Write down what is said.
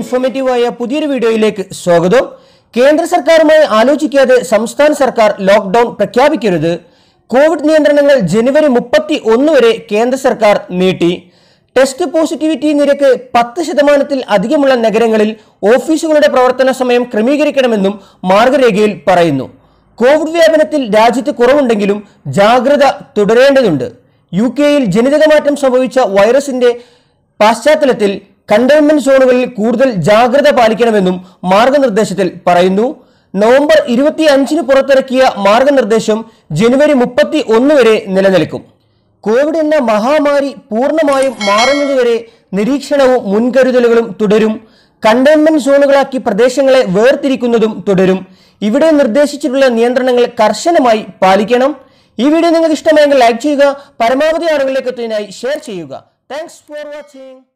ഇൻഫോർമേറ്റീവായ പുതിയൊരു വീഡിയോയിലേക്ക് സ്വാഗതം കേന്ദ്ര സർക്കാരുമായി ആലോചിക്കാതെ സംസ്ഥാന സർക്കാർ ലോക്ക്ഡൌൺ പ്രഖ്യാപിക്കരുത് കോവിഡ് നിയന്ത്രണങ്ങൾ ജനുവരി മുപ്പത്തി ഒന്ന് വരെ കേന്ദ്ര സർക്കാർ നീട്ടി ടെസ്റ്റ് പോസിറ്റിവിറ്റി നിരക്ക് പത്ത് ശതമാനത്തിൽ അധികമുള്ള നഗരങ്ങളിൽ ഓഫീസുകളുടെ പ്രവർത്തന സമയം ക്രമീകരിക്കണമെന്നും മാർഗരേഖയിൽ പറയുന്നു കോവിഡ് വ്യാപനത്തിൽ രാജ്യത്ത് കുറവുണ്ടെങ്കിലും ജാഗ്രത തുടരേണ്ടതുണ്ട് യു കെയിൽ ജനിതകമാറ്റം സംഭവിച്ച വൈറസിന്റെ പശ്ചാത്തലത്തിൽ കണ്ടെയ്ൻമെന്റ് സോണുകളിൽ കൂടുതൽ ജാഗ്രത പാലിക്കണമെന്നും മാർഗനിർദ്ദേശത്തിൽ പറയുന്നു നവംബർ ഇരുപത്തി അഞ്ചിന് പുറത്തിറക്കിയ മാർഗനിർദ്ദേശം ജനുവരി മുപ്പത്തി ഒന്ന് വരെ നിലനിൽക്കും കോവിഡ് എന്ന മഹാമാരി പൂർണ്ണമായും മാറുന്നതുവരെ നിരീക്ഷണവും മുൻകരുതലുകളും തുടരും കണ്ടെയ്ൻമെന്റ് സോണുകളാക്കി പ്രദേശങ്ങളെ വേർതിരിക്കുന്നതും തുടരും ഇവിടെ നിർദ്ദേശിച്ചിട്ടുള്ള നിയന്ത്രണങ്ങൾ കർശനമായി പാലിക്കണം ഈ വീഡിയോ നിങ്ങൾക്ക് ഇഷ്ടമായെങ്കിൽ ലൈക്ക് ചെയ്യുക പരമാവധി ആളുകളിലേക്ക് എത്തുന്നതിനായി ഷെയർ ചെയ്യുക താങ്ക്സ് ഫോർ വാച്ചിങ്